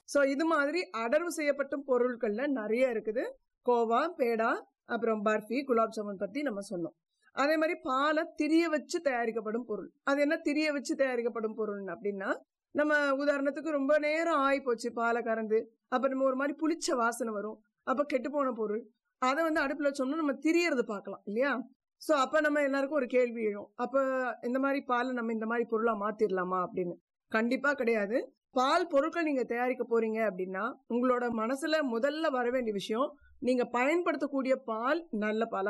so இது மாதிரி அடர்வு செய்யப்பட்ட பொருட்கள்ல நிறைய இருக்குது கோவா பேடா அப்புறம் பர்ஃபி குலாப் ஜாமுன் பத்தி நம்ம சொன்னோம் அதே மாதிரி பாலை திரிய வச்சு தயாரிக்கப்படும் பொருள் அது என்ன திரிய வச்சு தயாரிக்கப்படும் பொருள் அப்படின்னா நம்ம உதாரணத்துக்கு ரொம்ப நேரம் ஆகி போச்சு பாலை கறந்து அப்ப நம்ம ஒரு மாதிரி புளிச்ச வாசனை வரும் அப்ப கெட்டு போன பொருள் அதை வந்து அடுப்புல வச்சோம்னா நம்ம திரியறது பார்க்கலாம் இல்லையா சோ அப்ப நம்ம எல்லாருக்கும் ஒரு கேள்வி எழும் அப்ப இந்த மாதிரி பாலை நம்ம இந்த மாதிரி பொருளா மாத்திரலாமா அப்படின்னு கண்டிப்பா கிடையாது பால் பொருட்கள் நீங்க தயாரிக்க போறீங்க அப்படின்னா உங்களோட மனசுல முதல்ல வர வேண்டிய விஷயம் நீங்க பயன்படுத்தக்கூடிய பால் நல்ல பாலா